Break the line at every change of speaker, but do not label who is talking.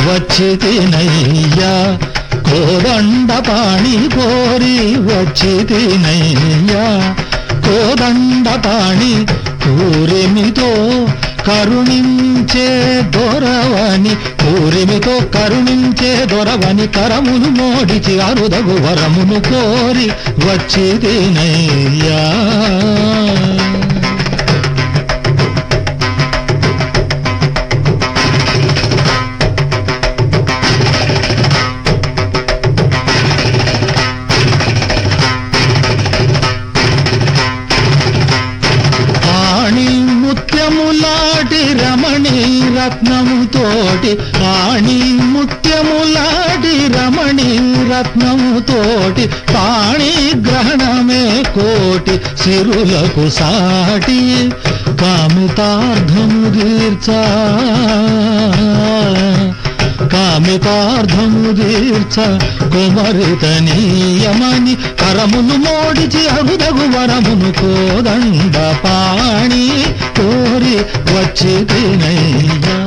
వచ్చి తినయ్యా కోదండ పాణి కోరి వచ్చి తినయ్యా కోదండ పాణి కూరిమితో కరుణించే దొరవని కూరిమితో కరుణించే దొరవని కరమును మోడిచి అరుదగు వరమును కోరి వచ్చి తినయ్యా ఆణి ముత్యములాటి రమణి రత్నముతోటి ఆణి ముత్యములాటి రమణి రత్నముతోటి పాణి గ్రహణమే కోటి సిరులకు సాటి కామితార్థము తీర్చా కామితార్థము తీర్చ కుమరితనీయమని కరమును మోడిచి అరుదగు వరమును కోదండ పాణి కోరి వచ్చి తినయ్యా